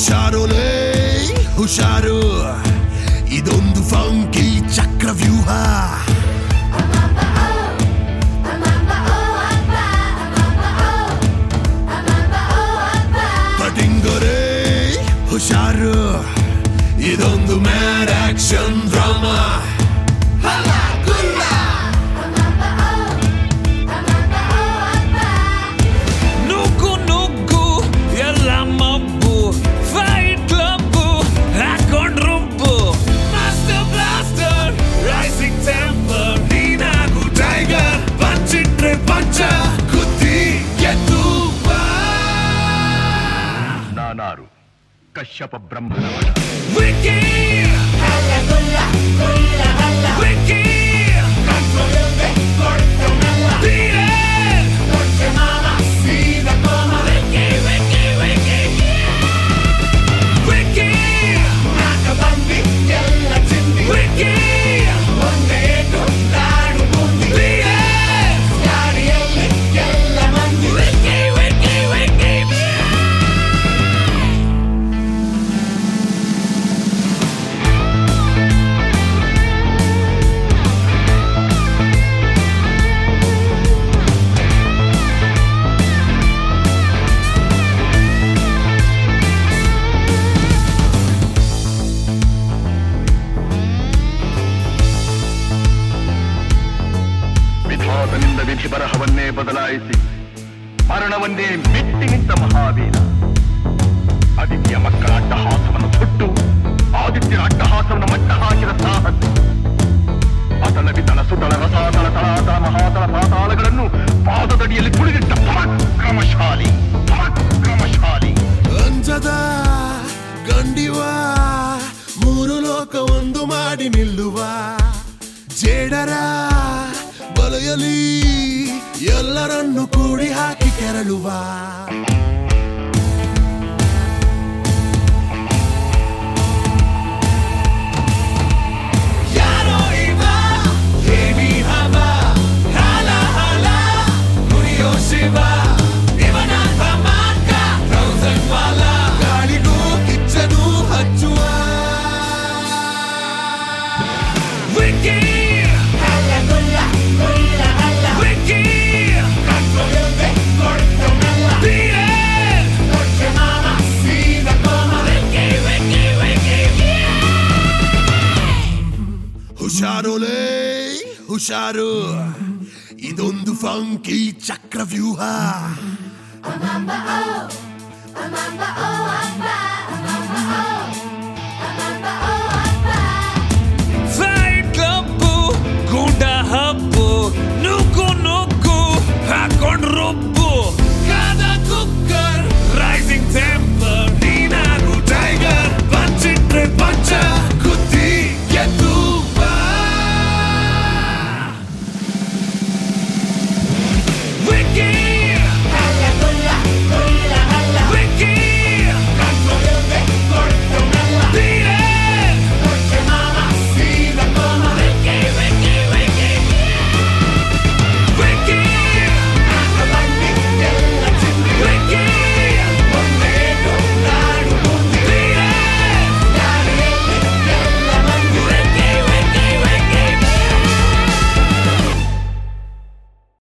ಹುಷಾರೋಲೇ ಹುಷಾರು ಇದೊಂದು ಫಂಕಿ ಚಕ್ರವ್ಯೂಹ ಪಟಿಂಗರೇ ಹುಷಾರು ಇದೊಂದು ಮ್ಯಾಡ್ ಆಕ್ಷನ್ ಡ್ರಾಮಾ ನುಗ್ಗು ನುಗ್ಗು ಎಲ್ಲ ಮಬ್ಬು ಫೈಟ್ ಕ್ಲಬ್ಬು ಹಾಕೊಂಡ್ ರುಬ್ಬು ಮಾಸ್ಟರ್ ಬ್ಲಾಸ್ಟರ್ ರೈಸಿಂಗ್ ಟೆಂಪರ್ ನೀನಾಗು ಟೈಗರ್ ಪಂಚಿಟ್ರೆ ಪಂಚ ಕುದ್ದಿ ಎದ್ದು ಬಾ ನಾನಾರು ಕಶ್ಯಪ ಬ್ರಹ್ಮನ ಮಗ ವಿಕ್ಕಿ ವಿಕ್ಕಿ ಬೀರೆ ವಿಕ್ಕಿ ವಿಕ್ಕಿ ವಿಕ್ಕಿ ವಿಕ್ಕಿ ವಿಕ್ಕಿ ಬೀರೆ ವಿಕ್ಕಿ ವಿಕ್ಕಿ ವಿಕ್ಕಿ ವಿಧಾತನಿಂದ ವಿಧಿ ಬರಹವನ್ನೇ ಬದಲಾಯಿಸಿ ಮರಣವನ್ನೇ ಮೆಟ್ಟಿ ನಿಂತ ಮಹಾವೀರ ಆದಿತ್ಯ ಮಕ್ಕಳ ಅಟ್ಟಹಾಸವನ್ನು ಸುಟ್ಟು ಆದಿತ್ಯನ ಅಟ್ಟಹಾಸವನ್ನು ಮಟ್ಟ ಹಾಕಿದ ಸಾಹಸ ಅತಳ ವಿತಳ ಸುತಳ ರಸಾತಳ ತಳಾತಳ ಮಹಾತಳ ಪಾತಾಳಗಳನ್ನು ಪಾದದಡಿಯಲ್ಲಿ ತುಳಿದಿಟ್ಟ ಪರಾಕ್ರಮಶಾಲಿ ಪರಾಕ್ರಮಶಾಲಿ ಅಂಜದ ಗಂಡಿವ ಮೂರು ಲೋಕ ಒಂದು ಮಾಡಿ ನಿಲ್ಲುವ ಜೇಡರ ಬಲೆಯಲಿ ಎಲ್ಲರನ್ನು ಕೂಡಿ ಹಾಕಿ ಕೆರಳುವ ಯಾರೋ ಇವ ಹೇವಿ ಹವ ಹಾಲ ಹಾಲ ಕುಡಿಯೋ ಶಿವ ಇವನಾಥ ಮಾರ್ಗ ಥೌಸಂಡ್ ವಾಲ ಗಾಳಿಗೂ ಕಿಚ್ಚನು ಹಚ್ಚುವ ವಿಕ್ಕಿ ವಿಕ್ಕಿ ಬೀರೆ ವಿಕ್ಕಿ ವಿಕ್ಕಿ ವಿಕ್ಕಿ ಹುಷಾರೋಲೇ ಹುಷಾರು ಇದೊಂದು ಫಂಕಿ ಚಕ್ರವ್ಯೂಹ Amamba, oh, Amamba, oh, Amamba.